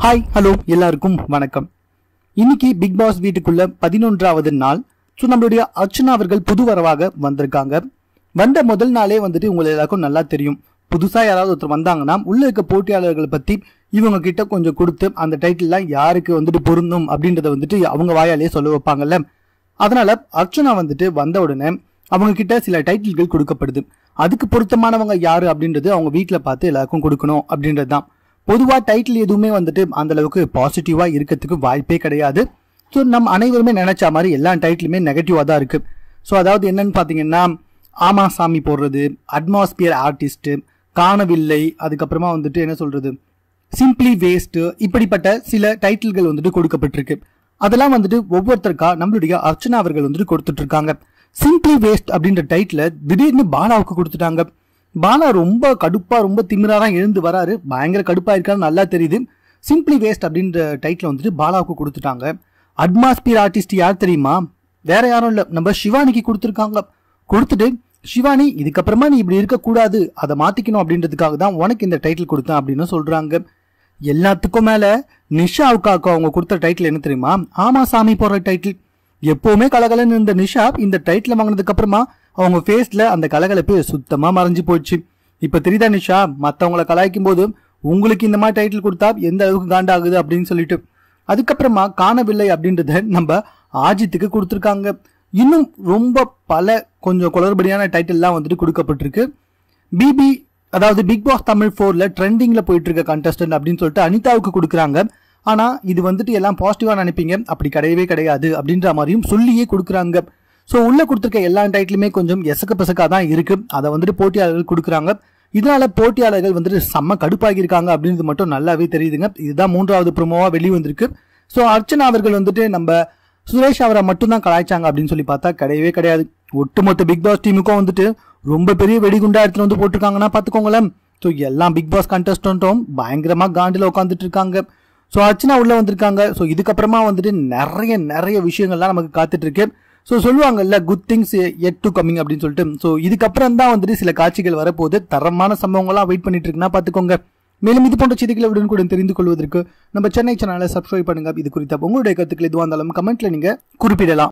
hi hello எல்லாருக்கும் வணக்கம் இன்னைக்கு பிக் பாஸ் வீட்டுக்குள்ள பதினொன்றாவது நாள் ஸோ நம்மளுடைய அர்ச்சனா அவர்கள் புது வரவாக வந்திருக்காங்க வந்த முதல் நாளே வந்துட்டு உங்களுக்கு எல்லாருக்கும் நல்லா தெரியும் புதுசா யாராவது ஒருத்தர் வந்தாங்கன்னா உள்ள இருக்க போட்டியாளர்களை பத்தி இவங்க கிட்ட கொஞ்சம் கொடுத்து அந்த டைட்டில்லாம் யாருக்கு வந்துட்டு பொருந்தும் அப்படின்றத வந்துட்டு அவங்க வாயாலே சொல்ல வைப்பாங்கல்ல அதனால அர்ச்சனா வந்துட்டு வந்த உடனே அவங்க கிட்ட சில டைட்டில்கள் கொடுக்கப்படுது அதுக்கு பொருத்தமானவங்க யாரு அப்படின்றது அவங்க வீட்டில் பார்த்து எல்லாருக்கும் கொடுக்கணும் அப்படின்றது தான் பொதுவாக டைட்டில் எதுவுமே வந்துட்டு அந்த அளவுக்கு பாசிட்டிவாக இருக்கிறதுக்கு வாய்ப்பே கிடையாது ஸோ நம்ம அனைவருமே நினைச்ச மாதிரி எல்லா டைட்டிலுமே நெகட்டிவாக தான் இருக்கு ஸோ அதாவது என்னன்னு பார்த்தீங்கன்னா ஆமா சாமி போடுறது அட்மாஸ்பியர் ஆர்டிஸ்ட் காணவில்லை அதுக்கப்புறமா வந்துட்டு என்ன சொல்றது சிம்பிளி வேஸ்ட் இப்படிப்பட்ட சில டைட்டில்கள் வந்துட்டு கொடுக்கப்பட்டிருக்கு அதெல்லாம் வந்துட்டு ஒவ்வொருத்தருக்கா நம்மளுடைய அர்ச்சனா அவர்கள் வந்துட்டு கொடுத்துட்டு இருக்காங்க சிம்பிளி வேஸ்ட் அப்படின்ற டைட்டில திடீர்னு பாலாவுக்கு கொடுத்துட்டாங்க பாலா ரொம்ப கடுப்பா ரொம்ப திமிரா தான் எழுந்து வராரு பயங்கர கடுப்பா இருக்காரு நல்லா தெரியுது சிம்பிளி வேஸ்ட் அப்படின்ற டைட்டில் வந்துட்டு பாலாவுக்கு கொடுத்துட்டாங்க அட்மாஸ்பியர் ஆர்டிஸ்ட் யார் தெரியுமா வேற யாரும் இல்ல நம்ம சிவானிக்கு கொடுத்துருக்காங்க கொடுத்துட்டு சிவானி இதுக்கப்புறமா நீ இப்படி இருக்கக்கூடாது அதை மாத்திக்கணும் அப்படின்றதுக்காக தான் உனக்கு இந்த டைட்டில் கொடுத்தேன் அப்படின்னு சொல்றாங்க எல்லாத்துக்கும் மேல நிஷாவுக்காக்கு அவங்க கொடுத்த டைட்டில் என்ன தெரியுமா ஆமா சாமி போடுற டைட்டில் எப்பவுமே கலகலன்னு இருந்த நிஷா இந்த டைட்டில் வாங்கினதுக்கு அப்புறமா அவங்க ஃபேஸ்ல அந்த கலகலப்பு சுத்தமா மறைஞ்சு போச்சு இப்ப தெரியுதா நிஷா மத்தவங்கள கலாய்க்கும் போது உங்களுக்கு இந்த மாதிரி டைட்டில் கொடுத்தா எந்த அளவுக்கு காண்டாகுது அப்படின்னு சொல்லிட்டு அதுக்கப்புறமா காணவில்லை அப்படின்றத நம்ம ஆஜித்துக்கு கொடுத்துருக்காங்க இன்னும் ரொம்ப பல கொஞ்சம் குளறுபடியான டைட்டில்லாம் வந்துட்டு கொடுக்கப்பட்டிருக்கு பிபி அதாவது பிக் பாஸ் தமிழ் ஃபோர்ல ட்ரெண்டிங்ல போயிட்டு இருக்க கண்டஸ்டன்ட் அப்படின்னு சொல்லிட்டு அனிதாவுக்கு கொடுக்குறாங்க ஆனா இது வந்துட்டு எல்லாம் பாசிட்டிவா நினைப்பீங்க அப்படி கிடையவே கிடையாது அப்படின்ற மாதிரியும் சொல்லியே கொடுக்குறாங்க ஸோ உள்ள கொடுத்துருக்க எல்லா டைட்டிலுமே கொஞ்சம் எசக்க பசக்கா தான் இருக்கு அதை வந்துட்டு போட்டியாளர்கள் கொடுக்குறாங்க இதனால போட்டியாளர்கள் வந்துட்டு செம்ம கடுப்பாகி இருக்காங்க அப்படின்றது மட்டும் நல்லாவே தெரியுதுங்க இதுதான் மூன்றாவது ப்ரோமோவா வெளியே வந்திருக்கு ஸோ அர்ச்சனா அவர்கள் வந்துட்டு நம்ம சுரேஷ் அவரை மட்டும்தான் கலாய்ச்சாங்க அப்படின்னு சொல்லி பார்த்தா கிடையவே கிடையாது ஒட்டுமொத்த பிக் பாஸ் டீமுக்கும் வந்துட்டு ரொம்ப பெரிய வெடிகுண்டா எடுத்துட்டு வந்து போட்டிருக்காங்கன்னா பார்த்துக்கோங்களேன் ஸோ எல்லா பிக் பாஸ் கண்டஸ்டன்ட்டும் பயங்கரமா காண்டில் உட்காந்துட்டு இருக்காங்க ஸோ அர்ச்சனா உள்ள வந்திருக்காங்க ஸோ இதுக்கப்புறமா வந்துட்டு நிறைய நிறைய விஷயங்கள்லாம் நமக்கு காத்துட்டு இருக்கு ஸோ சொல்லுவாங்கல்ல good things yet to coming அப்படின்னு சொல்லிட்டு ஸோ இதுக்கப்புறம் தான் வந்துட்டு சில காட்சிகள் வரப்போது தரமான சம்பவங்கள்லாம் வெயிட் பண்ணிட்டு இருக்குன்னா பார்த்துக்கோங்க மேலும் இது போன்ற செய்திகளை உடனுக்குடன் தெரிந்து கொள்வதற்கு நம்ம சென்னை சேனலை சப்ஸ்கிரைப் பண்ணுங்க இது குறித்த உங்களுடைய கருத்துக்கள் எதுவாக இருந்தாலும் கமெண்ட்ல நீங்க குறிப்பிடலாம்